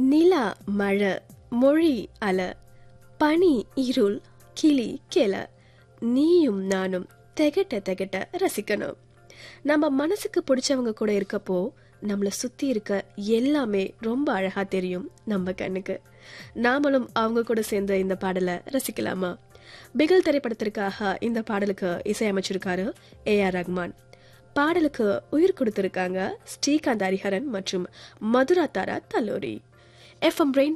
நிலா மழை மொழி அல பனி இருள் கிளி கிள நீயும் நானும் திகட்ட திகட்ட ரசிக்கணும் நம்ம மனசுக்கு பிடிச்சவங்க கூட இருக்கப்போ நம்மளை சுத்தி இருக்க எல்லாமே ரொம்ப அழகா தெரியும் நம்ம கண்ணுக்கு நாமளும் அவங்க கூட சேர்ந்த இந்த பாடலை ரசிக்கலாமா பிகில் திரைப்படத்திற்காக இந்த பாடலுக்கு இசையமைச்சிருக்காரு ஏ ஆர் ரஹ்மான் பாடலுக்கு உயிர் கொடுத்திருக்காங்க ஸ்ரீகாந்த் ஹரிஹரன் மற்றும் மதுரா தாரா தல்லூரி எஃப்எம் ரெயின்